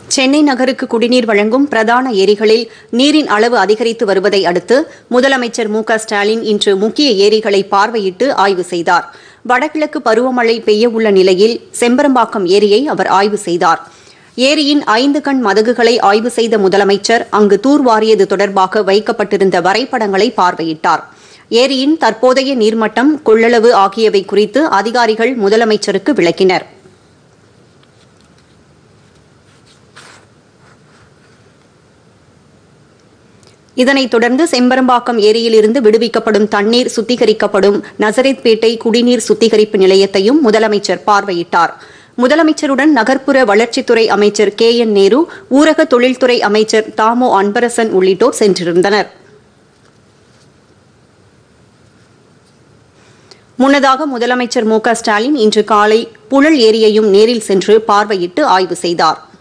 சென்னை நகருக்கு குடிநீர் வழங்கும் பிரதான ஏரிகளில் நீரின் அளவு அதிகரித்து வருவதை அடுத்து முதலமைச்சர் மு க ஸ்டாலின் இன்று முக்கிய ஏரிகளை பார்வையிட்டு ஆய்வு செய்தார் வடகிழக்கு பருவமழை பெய்ய உள்ள நிலையில் செம்பரம்பாக்கம் ஏரியை அவர் ஆய்வு செய்தார் ஏரியின் ஐந்து கண் மதகுகளை ஆய்வு செய்த முதலமைச்சர் அங்கு தூர்வாரியது தொடர்பாக வைக்கப்பட்டிருந்த வரைபடங்களை பார்வையிட்டார் ஏரியின் தற்போதைய நீர்மட்டம் கொள்ளளவு ஆகியவை குறித்து அதிகாரிகள் முதலமைச்சருக்கு விளக்கினர் இதனைத் தொடர்ந்து செம்பரம்பாக்கம் ஏரியிலிருந்து விடுவிக்கப்படும் தண்ணீர் சுத்திகரிக்கப்படும் நசரேத்பேட்டை குடிநீர் சுத்திகரிப்பு நிலையத்தையும் முதலமைச்சர் பார்வையிட்டார் முதலமைச்சருடன் நகர்ப்புற வளர்ச்சித்துறை அமைச்சர் கே என் நேரு ஊரக தொழில்துறை அமைச்சர் தாமோ அன்பரசன் உள்ளிட்டோர் சென்றிருந்தனர் முன்னதாக முதலமைச்சர் மு க ஸ்டாலின் இன்று காலை புழல் ஏரியையும் நேரில் சென்று பார்வையிட்டு ஆய்வு செய்தாா்